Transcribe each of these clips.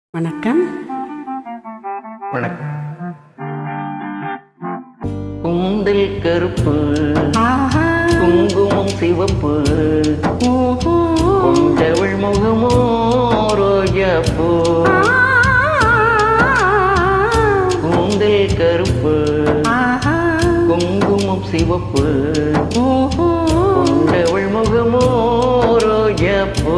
வணக்கம் வணக்கம் குந்தில் கருப்பு ஆஹா குங்குமம் சிவப்பு ஓஹோ கொண்டவள் முகமோ ரோஜாப்பூ கூந்தல் கருப்பு ஆஹா குங்குமம் சிவப்பு ஓஹோ கொண்டவள் முகமோ ரோஜாப்பூ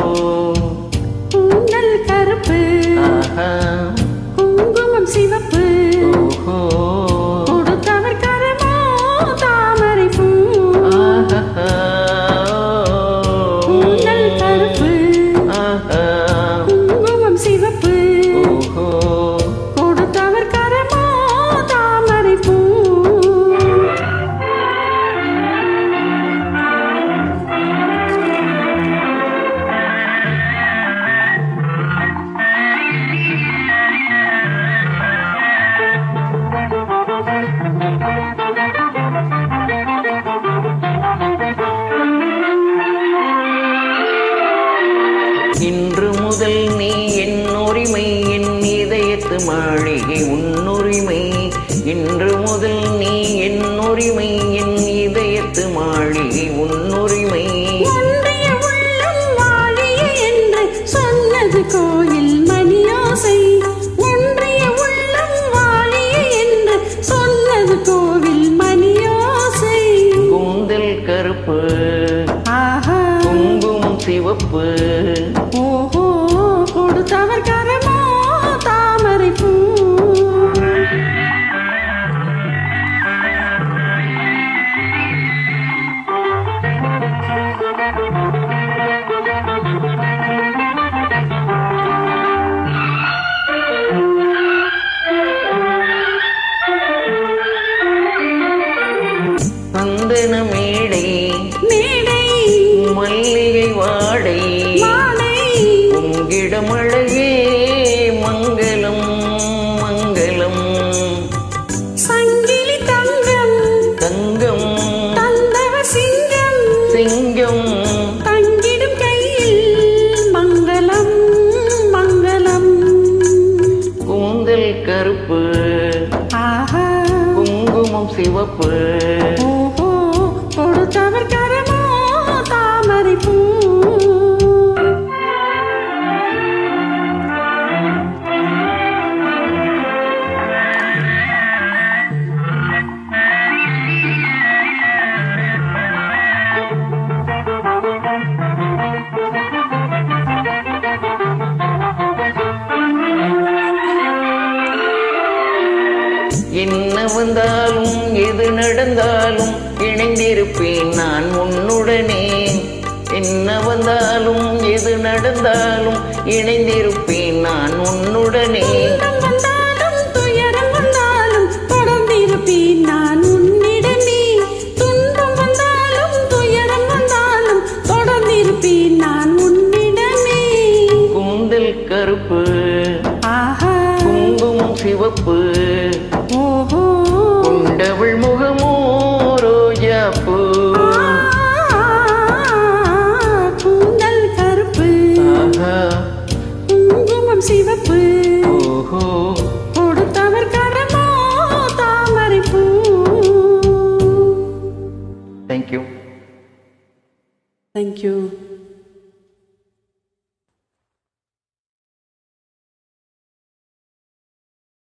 கூந்தல் கருப்பு ஆஹா குங்குமம் சிவப்பு ஓஹோ கொடுத்தவர் கரமோ தாமரை பூ ஆஹா கூந்தல் கருப்பு ஆஹா குங்குமம் சிவப்பு ஓஹோ கொடுத்தவர் கரமோ தாமரை பூ இன்று முதல் நீ என் உரிமை என் இதயத்து மாளிகை உன்னுரிமை இன்று முதல் நீ என் உரிமை என் இதயத்து மாளிகை உன்னுரிமை ஒன்றிய உள்ளம் வாழிய என்று சொன்னது கோயில் மணியோசை ஒன்றிய உள்ளம் வாழிய என்று சொன்னது கோவில் மணியோசை கூந்தல் கருப்பு ஆஹா குங்குமம் சிவப்பு ஓஹோ கொடுத்தவர் கரமோ தாமரை பூ சந்தன மேடை மேடை மல்லிகை வாடை மாலை உங்கிடமழகே மங்களம் மங்களம் சங்கிலி தங்கம் தங்கம் தந்தவர் சிங்கம் சிங்கம் தங்கிடும் கையில் மங்களம் மங்களம் கூந்தல் கருப்பு ஆஹா குங்குமம் சிவப்பு ஓஹோ கொடுத்தவர் கரமோ தாமரை பூ என்ன வந்தாலும் எது நடந்தாலும் இணைந்திருப்பேன் நான் உன்னுடனே என்ன வந்தாலும் எது நடந்தாலும் இணைந்திருப்பேன் நான் உன்னுடனே துன்பம் வந்தாலும் துயரம் வந்தாலும் தொடர்ந்திருப்பேன் நான் உன்னிடமே துன்பம் வந்தாலும் துயரம் வந்தாலும் தொடர்ந்திருப்பேன் நான் உன்னிடமே கூந்தல் கருப்பு ஆஹா குங்குமம் சிவப்பு ஓஹோ கொண்டவள் முகமோ ரோஜாப்பூ கூந்தல் கருப்பு ஆஹா குங்குமம் சிவப்பு ஓஹோ கொடுத்தவர் கரமோ தாமரை பூ தேங்க்யூ தேங்க்யூ